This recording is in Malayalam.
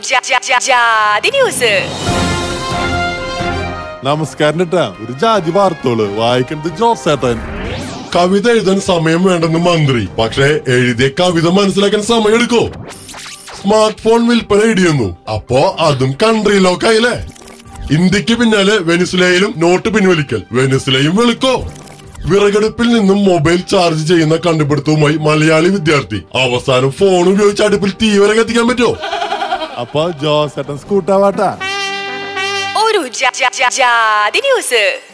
ജാ- ജാ- ജാ- ജാതി ന്യൂസ് നമസ്കാരം കേട്ടാ ഒരു ജാതി വാർത്തോള് വായിക്കുന്നത് ജോസേട്ടൻ കവിത എഴുതാൻ സമയം വേണ്ടെന്ന് മന്ത്രി പക്ഷേ എഴുതിയ കവിത മനസ്സിലാക്കാൻ സമയം എടുക്കോ സ്മാർട്ട് ഫോൺ വിൽപ്പന ഇടിയുന്നു അപ്പോ അതും കൺട്രി ലോക്കായില്ലേ ഇന്ത്യക്ക് പിന്നാലെ വെനിസുലയിലും നോട്ട് പിൻവലിക്കൽ വെനിസുലയും വെളുക്കോ വിറകടുപ്പിൽ നിന്നും മൊബൈൽ ചാർജ് ചെയ്യുന്ന കണ്ടുപിടുത്തവുമായി മലയാളി വിദ്യാർത്ഥി അവസാനം ഫോൺ ഉപയോഗിച്ച് അടുപ്പിൽ തീ വരെ കത്തിക്കാൻ പറ്റുമോ അപ്പൊ ജോസേട്ടൻ സ്കൂട്ടാവാട്ടാ ഒരു ജാ- ജാ- ജാ- ജാതി ന്യൂസ്